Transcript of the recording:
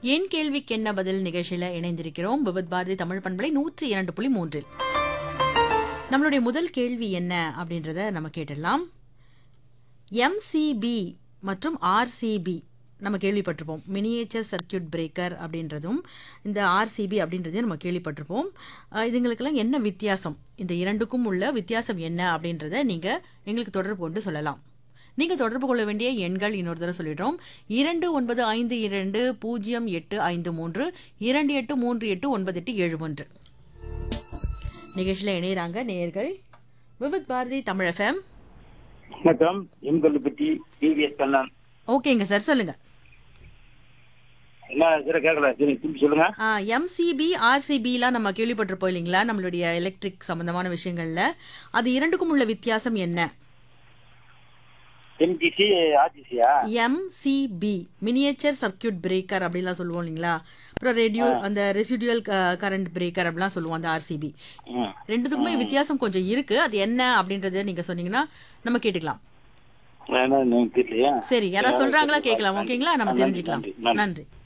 என் கேள்விக்கு என்ன பதில் நிகழ்ச்சியில இணைந்திருக்கிறோம் விபத் பாரதி தமிழ் பண்பலை நூற்றி இரண்டு புள்ளி மூன்றில் நம்மளுடைய முதல் கேள்வி என்ன அப்படின்றத நம்ம கேட்டுடலாம் எம்சிபி மற்றும் ஆர்சிபி நம்ம கேள்விப்பட்டிருப்போம் மினியேச்சர் சர்க்கியூட் பிரேக்கர் அப்படின்றதும் இந்த ஆர்சிபி அப்படின்றதையும் நம்ம கேள்விப்பட்டிருப்போம் அஹ் இதுங்களுக்கெல்லாம் என்ன வித்தியாசம் இந்த இரண்டுக்கும் உள்ள வித்தியாசம் என்ன அப்படின்றத நீங்கள் எங்களுக்கு தொடர்பு கொண்டு சொல்லலாம் நீங்கள் தொடர்பு கொள்ள வேண்டிய எண்கள் இன்னொரு தடவை சொல்லிடுறோம் இரண்டு ஒன்பது ஐந்து இரண்டு பூஜ்ஜியம் எட்டு ஐந்து மூன்று இரண்டு எட்டு மூன்று எட்டு ஒன்பது எட்டு ஏழு ஒன்று நிகழ்ச்சியில் இணையறாங்க நேயர்கள் விவித் பாரதி தமிழ் எஃப்எம் வணக்கம் எங்கல்லுப்பட்டி டிவிஎஸ் கண்ணன் ஓகேங்க சார் சொல்லுங்க என்ன சார் கேட்கல சரி திருப்பி சொல்லுங்க எம்சிபி ஆர்சிபிலாம் நம்ம கேள்விப்பட்டிருப்போம் இல்லைங்களா நம்மளுடைய எலக்ட்ரிக் சம்பந்தமான விஷயங்கள்ல அது இரண்டுக்கும் உள்ள வித்தியாசம் என்ன எம்ஜிசி ஆர்ஜிசியா எம்சிபி மினியேச்சர் சர்க்கியூட் பிரேக்கர் அப்படிலாம் சொல்லுவோம் இல்லைங்களா அப்புறம் ரேடியோ அந்த ரெசிடுவல் கரண்ட் பிரேக்கர் அப்படிலாம் சொல்லுவோம் அந்த ஆர்சிபி ம் ரெண்டுத்துக்குமே வித்தியாசம் கொஞ்சம் இருக்கு அது என்ன அப்படின்றத நீங்க சொன்னீங்கன்னா நம்ம கேட்டுக்கலாம் என்ன எனக்கு தெரியலையா சரி யாராவது சொல்றாங்களா கேட்கலாம் நன்றி. ஓகேங்களா நம்ம நன்றி, தெரிஞ்சுக்கலாம் நன்றி, நன்றி. நன்றி